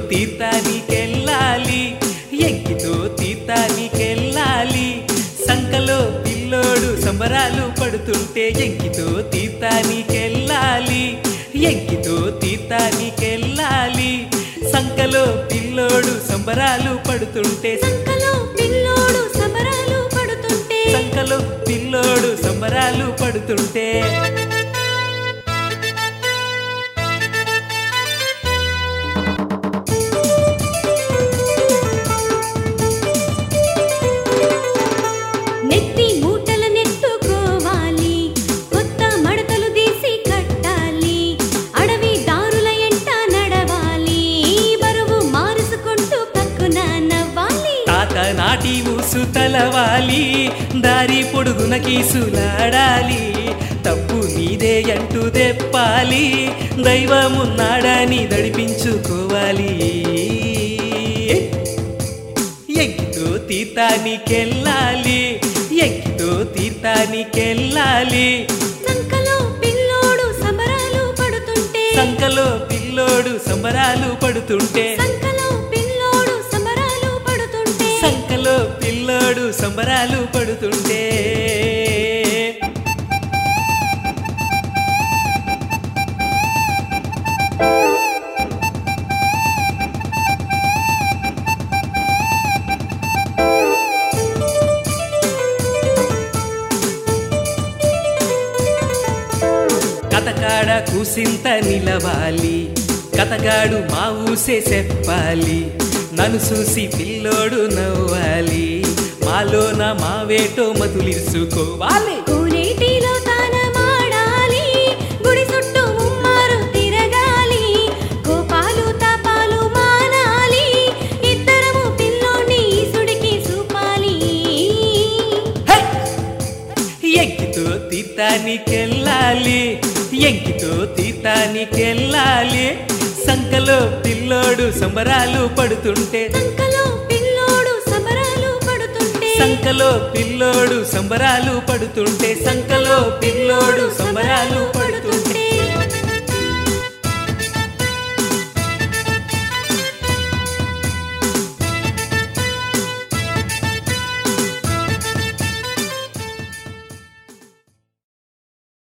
తీర్థానికెళ్ళాలి ఎంకితో తీర్థానికెళ్ళాలి సంకలో పిల్లోడు సంబరాలు పడుతుంటే ఎంకితో తీర్థానికెళ్ళాలి ఎంకితో తీర్థానికెళ్ళాలి సంకలో పిల్లోడు సంబరాలు పడుతుంటే సంకలో పిల్లోడు సమరాలు పడుతుంటే సంకలో పిల్లోడు సంబరాలు పడుతుంటే నెత్తి మూటల నెత్తుకోవాలి కొత్త మడతలు తీసి కట్టాలి అడవి దారుల ఎంట నడవాలి బరువు మారుసుకుంటూ పక్కున నవ్వాలి తాత నాటి ఊసు తలవాలి దారి పొడుగున కీసులాడాలి తప్పు నీదే అంటూ తెప్పాలి దైవమున్నాడని దడిపించుకోవాలి ఎక్కితో తీర్థానికెళ్ళాలి ఎక్కితో తీర్థానికెళ్ళాలి సంకలో పిల్లోడు సమరాలు పడుతుంటే సంకలో పిల్లోడు సంబరాలు పడుతుంటే సంకలో పిల్లోడు సమరాలు పడుతుంటే సంకలో పిల్లోడు సంబరాలు పడుతుంటే కథకాడ కూసింత నిలవాలి కథగాడు మా ఊసే చెప్పాలి నన్ను చూసి పిల్లోడు నవ్వాలి మాలోన మా వేటో మతులిసుకోవాలి కోనేటిలో తానమాడాలి గుడి చుట్టూ ముమ్మారు తిరగాలి కోపాలు తాపాలు మానాలి ఇద్దరము పిల్లోని ఈసుడికి చూపాలి హై! ఎంకితో తీర్థానికెళ్ళాలి ఎంకితో తీర్థానికెళ్ళాలి సంకలో పిల్లోడు సంబరాలు పడుతుంటే సంకలో పిల్లోడు సమరాలు పడుతుంటే సంకలో పిల్లోడు సంబరాలు పడుతుంటే సంకలో పిల్లోడు సంబరాలు